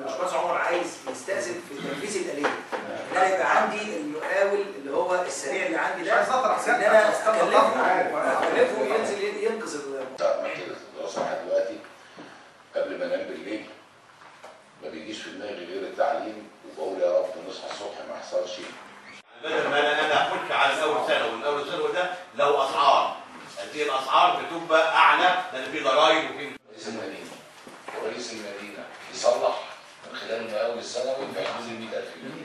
الباشمهندس عمر عايز يستأذن في تنفيذ الآلية ان انا يبقى عندي المقاول اللي هو السريع اللي عندي مش ده عايز اطرح ان سيادتك انا بس كده اكلفه طرح عارف. اكلفه ينزل ينقذ ال- بتاع محتاج الدراسة لحد دلوقتي قبل ما انام بالليل ما بيجيش في دماغي غير التعليم وبقول يا رب نصحى الصبح ما يحصلش بدل ما انا انا اخش على الاول سنه والاول سنه ده لو اسعار هذه الاسعار بتبقى اعلى لان في ضرائب وفي رئيس المدينة ورئيس المدينة يصلح من خلال المقاول السنوي في حدود ال 100000 جنيه